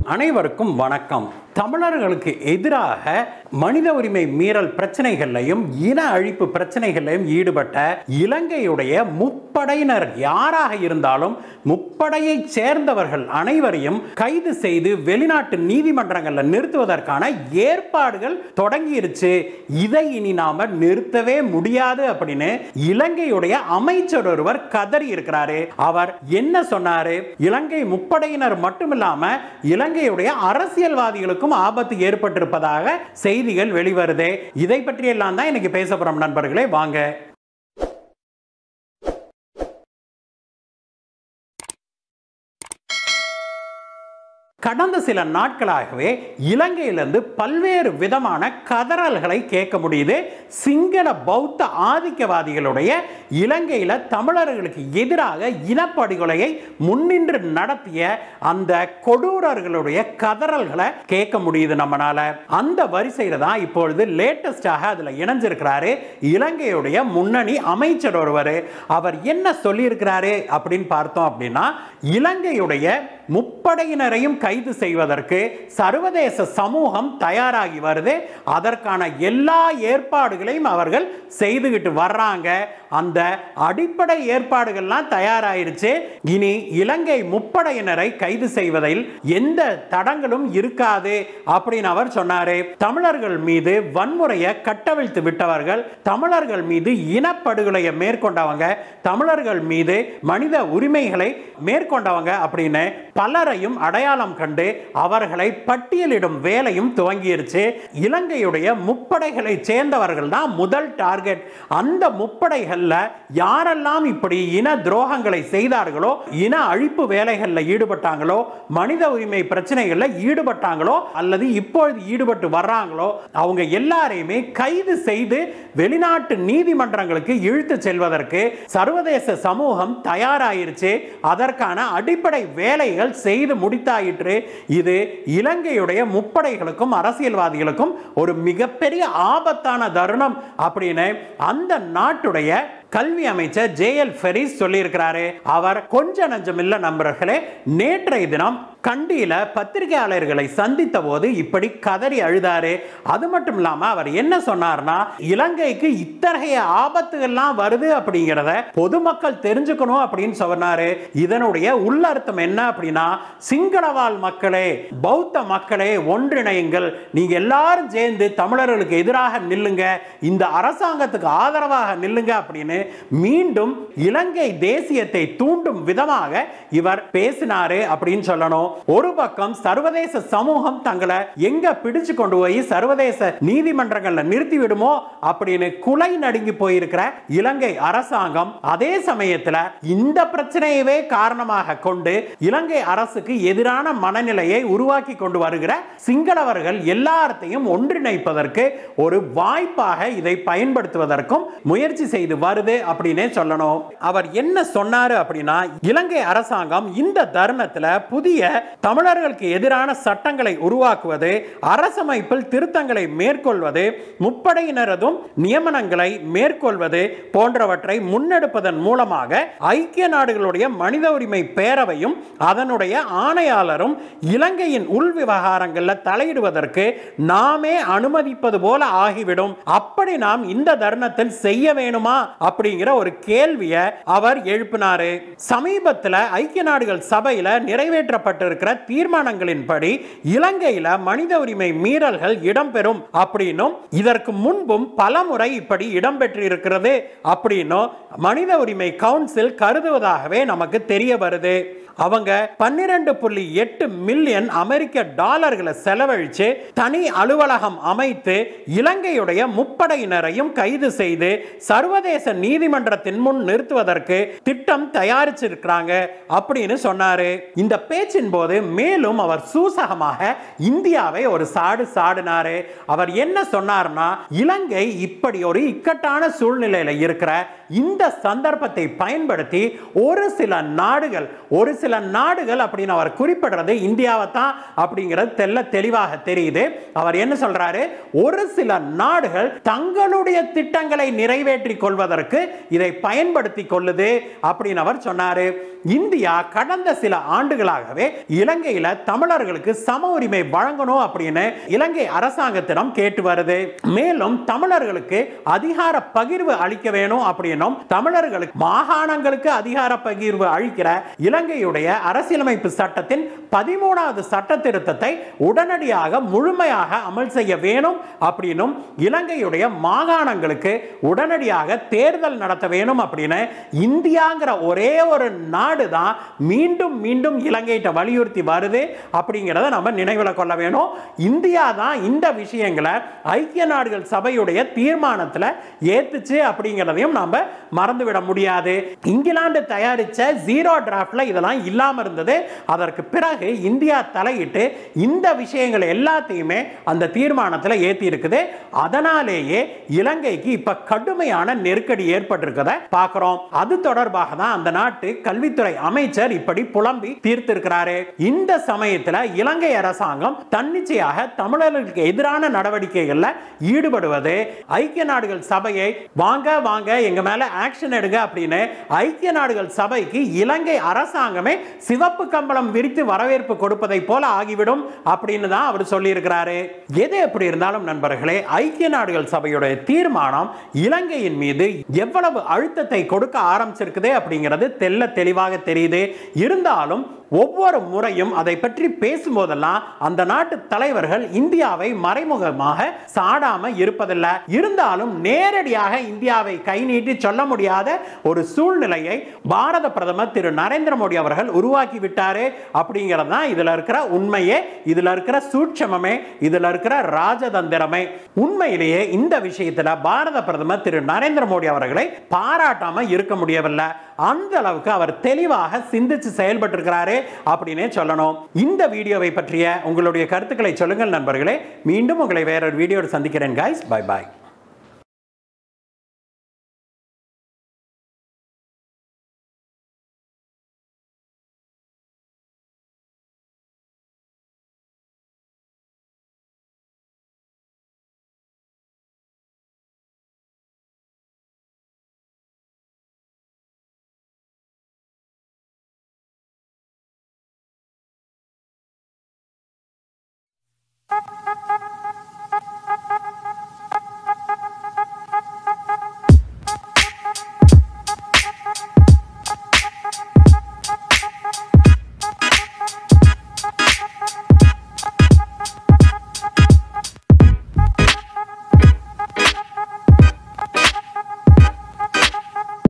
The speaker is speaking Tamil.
அனைவருக்கும் வணக்கம் தமிழர்களுக்கு எதிராக மனித உரிமை மீறல் பிரச்சனைகள்லையும் இன அழிப்பு பிரச்சனைகள்லையும் ஈடுபட்ட இலங்கையுடைய முப்படையினர் யாராக இருந்தாலும் முப்படையை சேர்ந்தவர்கள் அனைவரையும் கைது செய்து வெளிநாட்டு நீதிமன்றங்களில் நிறுத்துவதற்கான ஏற்பாடுகள் தொடங்கிருச்சு இதை இனி நாம நிறுத்தவே முடியாது அப்படின்னு இலங்கையுடைய அமைச்சர் ஒருவர் கதறி இருக்கிறாரு அவர் என்ன சொன்னாரு இலங்கை முப்படையினர் மட்டுமில்லாம இலங்கையுடைய அரசியல்வாதிகளுக்கும் ஆபத்து ஏற்பட்டிருப்பதாக செய்திகள் வெளிவருது இதை பற்றி எல்லாம் தான் இன்னைக்கு பேச போறோம் நண்பர்களே வாங்க கடந்த சில நாட்களாகவே இலங்கையிலிருந்து பல்வேறு விதமான கதறல்களை கேட்க முடியுது சிங்கள பௌத்த ஆதிக்கவாதிகளுடைய இலங்கையில தமிழர்களுக்கு எதிராக இனப்படுகொலையை முன்னின்று நடத்திய அந்த கொடூரர்களுடைய கதறல்களை கேட்க முடியுது நம்மனால அந்த வரிசையில தான் இப்பொழுது லேட்டஸ்டாக அதுல இணைஞ்சிருக்கிறாரு இலங்கையுடைய முன்னணி அமைச்சர் ஒருவர் அவர் என்ன சொல்லியிருக்கிறாரு அப்படின்னு பார்த்தோம் அப்படின்னா இலங்கையுடைய முப்படையினரையும் கைது செய்வதற்கு சர்வதேச சமூகம் தயாராகி வருது அதற்கான எல்லா ஏற்பாடுகளையும் அவர்கள் செய்துகிட்டு வர்றாங்க அந்த அடிப்படை ஏற்பாடுகள்லாம் தயாராயிருச்சு இனி இலங்கை முப்படையினரை கைது செய்வதில் எந்த தடங்களும் இருக்காது அப்படின்னு அவர் சொன்னாரு தமிழர்கள் மீது வன்முறையை கட்டவிழ்த்து விட்டவர்கள் தமிழர்கள் மீது இனப்படுகொலையை மேற்கொண்டவங்க தமிழர்கள் மீது மனித உரிமைகளை மேற்கொண்டவங்க அப்படின்னு பலரையும் அடையாளம் கண்டு அவர்களை பட்டியலிடும் வேலையும் துவங்கிருச்சு இலங்கையுடைய முப்படைகளை சேர்ந்தவர்கள் தான் முதல் டார்கெட் அந்த முப்படைகள்ல யாரெல்லாம் இப்படி இன துரோகங்களை செய்தார்களோ இன அழிப்பு வேலைகளில் ஈடுபட்டாங்களோ மனித உரிமை பிரச்சனைகளில் ஈடுபட்டாங்களோ அல்லது இப்பொழுது ஈடுபட்டு வர்றாங்களோ அவங்க எல்லாரையுமே கைது செய்து வெளிநாட்டு நீதிமன்றங்களுக்கு இழுத்து செல்வதற்கு சர்வதேச சமூகம் தயாராயிருச்சு அதற்கான அடிப்படை வேலைகள் செய்து முடித்தாயிற்று இது இலங்கையுடைய முப்படைகளுக்கும் அரசியல்வாதிகளுக்கும் ஒரு மிகப்பெரிய ஆபத்தான தருணம் அப்படின்னு அந்த நாட்டுடைய கல்வி அமைச்சர் ஜே எல் ஃபெரிஸ் சொல்லியிருக்கிறாரு அவர் கொஞ்ச நஞ்சம் இல்ல நண்பர்களே நேற்றைய தினம் கண்டியில பத்திரிகையாளர்களை சந்தித்த போது இப்படி கதறி அழுதாரு அது மட்டும் இல்லாம அவர் என்ன சொன்னார்னா இலங்கைக்கு இத்தகைய ஆபத்துகள்லாம் வருது அப்படிங்கிறத பொதுமக்கள் தெரிஞ்சுக்கணும் அப்படின்னு சொன்னாரு இதனுடைய உள்ளர்த்தம் என்ன அப்படின்னா சிங்களவாழ் மக்களே பௌத்த மக்களே ஒன்றிணையுங்கள் நீங்க எல்லாரும் சேர்ந்து தமிழர்களுக்கு எதிராக நில்லுங்க இந்த அரசாங்கத்துக்கு ஆதரவாக நில்லுங்க அப்படின்னு மீண்டும் இலங்கை தேசியத்தை தூண்டும் விதமாக இவர் பேசினாரு அப்படின்னு சொல்லணும் ஒரு பக்கம் சர்வதேச சமூகம் தங்களை எங்க பிடிச்சு கொண்டு போய் சர்வதேச நீதிமன்றங்கள்ல நிறுத்தி விடுமோ அப்படின்னு குலை நடுங்கி போயிருக்கிற இலங்கை அரசாங்கம் அதே சமயத்துல இந்த பிரச்சனையவே காரணமாக கொண்டு இலங்கை அரசுக்கு எதிரான மனநிலையை உருவாக்கி கொண்டு வருகிற சிங்களவர்கள் எல்லாத்தையும் ஒன்றிணைப்பதற்கு ஒரு வாய்ப்பாக இதை பயன்படுத்துவதற்கும் முயற்சி செய்து வருது அப்படின்னே சொல்லணும் அவர் என்ன சொன்னாரு அப்படின்னா இலங்கை அரசாங்கம் இந்த தருணத்துல புதிய தமிழர்களுக்கு எதிரான சட்டங்களை உருவாக்குவது அரசமைப்பில் திருத்தங்களை மேற்கொள்வது முப்படையினரதும் நியமனங்களை மேற்கொள்வது போன்றவற்றை முன்னெடுப்பதன் மூலமாக ஐக்கிய நாடுகளுடைய மனித உரிமை பேரவையும் அதனுடைய ஆணையாளரும் இலங்கையின் உள் விவகாரங்களில் தலையிடுவதற்கு நாமே அனுமதிப்பது போல ஆகிவிடும் அப்படி நாம் இந்த தருணத்தில் செய்ய வேணுமா அப்படிங்கிற ஒரு கேள்வியை அவர் எழுப்பினாரு சமீபத்தில் ஐக்கிய நாடுகள் சபையில் நிறைவேற்றப்பட்டிருக்கிற தீர்மானங்களின்படி இலங்கையில மனித உரிமை மீறல்கள் இடம்பெறும் அப்படின்னும் இதற்கு முன்பும் பல முறை இப்படி இடம்பெற்றிருக்கிறது அப்படின்னும் மனித உரிமை கவுன்சில் கருதுவதாகவே நமக்கு தெரிய வருது அவங்க பன்னிரண்டு புள்ளி எட்டு மில்லியன் அமெரிக்க டாலர்களை செலவழிச்சு தனி அலுவலகம் அமைத்து இலங்கையுடைய முப்படையினரையும் கைது செய்து சர்வதேச நீதிமன்றத்தின் முன் நிறுத்துவதற்கு திட்டம் தயாரிச்சிருக்கிறாங்க அப்படின்னு சொன்னாரு இந்த பேச்சின் போது மேலும் அவர் சூசகமாக இந்தியாவை ஒரு சாடு சாடினாரு அவர் என்ன சொன்னார்னா இலங்கை இப்படி ஒரு இக்கட்டான சூழ்நிலையில இருக்கிற இந்த சந்தர்ப்பத்தை பயன்படுத்தி ஒரு சில நாடுகள் ஒரு சில நாடுகள் அப்படின்னு அவர் குறிப்பிடுறது இந்தியாவை தான் அப்படிங்கிறது தெல்ல தெளிவாக தெரியுது அவர் என்ன சொல்றாரு ஒரு சில நாடுகள் தங்களுடைய திட்டங்களை நிறைவேற்றிக் கொள்வதற்கு தமிழர்களுக்கு இதை பயன்படுத்தி கொள்ளுது அப்படின்னு அவர் சொன்னாரு இந்தியா கடந்த சில ஆண்டுகளாகவே இலங்கையில தமிழர்களுக்கு சம உரிமை வழங்கணும் அப்படின்னு இலங்கை அரசாங்கத்திடம் கேட்டு வருது மேலும் தமிழர்களுக்கு அதிகார பகிர்வு அளிக்க வேணும் அப்படின்னும் தமிழர்களுக்கு மாகாணங்களுக்கு அதிகார பகிர்வு அளிக்கிற இலங்கையுடைய அரசியலமைப்பு சட்டத்தின் பதிமூணாவது சட்ட திருத்தத்தை உடனடியாக முழுமையாக அமல் செய்ய வேணும் அப்படின்னும் இலங்கையுடைய மாகாணங்களுக்கு உடனடியாக தேர்தல் நடத்த வேணும் அப்படின்னு இந்தியாங்கிற ஒரே ஒரு நாடு தான் மீண்டும் மீண்டும் இலங்கைகிட்ட வலியுறுத்தி வருது அப்படிங்கிறத நம்ம நினைவில் கொள்ள வேணும் இந்தியா தான் இந்த விஷயங்களை ஐக்கிய நாடுகள் சபையுடைய தீர்மானத்தில் ஏத்துச்சு அப்படிங்கிறதையும் நாம மறந்துவிட முடியாது இங்கிலாந்து தயாரிச்ச ஜீரோ டிராஃப்ட்ல இதெல்லாம் இல்லாம இருந்தது அதற்கு பிறகு இந்தியா தலையிட்டு இந்த விஷயங்கள் எல்லாத்தையுமே அந்த தீர்மானத்தில் ஏத்தி இருக்குது அதனாலேயே இலங்கைக்கு இப்ப கடுமையான நெருக்கடி ஏற்பட்டிருக்கத பார்க்கிறோம் அது தொடர்பாக தான் அந்த நாட்டு கல்வித்துறை அமைச்சர் இப்படி புலம்பி தீர்த்திருக்கிறாரு இந்த சமயத்தில் இலங்கை அரசாங்கம் தன்னிச்சையாக தமிழர்களுக்கு எதிரான நடவடிக்கைகள்ல ஈடுபடுவது ஐக்கிய நாடுகள் சபையை வாங்க வாங்க எங்க மேல ஆக்ஷன் எடுங்க அப்படின்னு ஐக்கிய நாடுகள் சபைக்கு இலங்கை அரசாங்கமே சிவப்பு கம்பளம் விரித்து வரவேற்பு கொடுப்பதை போல ஆகிவிடும் அப்படின்னு தான் அவர் சொல்லியிருக்கிறாரு எது எப்படி இருந்தாலும் நண்பர்களே ஐக்கிய நாடுகள் சபையுடைய தீர்மானம் இலங்கையின் மீது எவ்வளவு அழுத்தத்தை கொடுக்க ஆரம்பிச்சிருக்குது அப்படிங்கிறது தெல்ல தெளிவாக தெரியுது இருந்தாலும் ஒவ்வொரு முறையும் அதை பற்றி பேசும்போதெல்லாம் அந்த நாட்டு தலைவர்கள் இந்தியாவை மறைமுகமாக சாடாம இருப்பதில்லை இருந்தாலும் நேரடியாக இந்தியாவை கை நீட்டி சொல்ல முடியாத ஒரு சூழ்நிலையை பாரத பிரதமர் திரு நரேந்திர மோடி அவர்கள் உருவாக்கி விட்டாரு அப்படிங்கிறது தான் இதுல இருக்கிற உண்மையே இதுல இருக்கிற சூட்சமமே இதுல இருக்கிற ராஜதந்திரமே உண்மையிலேயே இந்த விஷயத்துல பாரத பிரதமர் திரு நரேந்திர மோடி அவர்களை பாராட்டாம இருக்க முடியவில்லை அந்த அளவுக்கு அவர் தெளிவாக சிந்திச்சு செயல்பட்டு இருக்கிறாரு அப்படின்னே சொல்லணும் இந்த வீடியோவை பற்றிய உங்களுடைய கருத்துக்களை சொல்லுங்கள் நண்பர்களே மீண்டும் உங்களை வேறொரு வீடியோவில் சந்திக்கிறேன் guys பை பாய்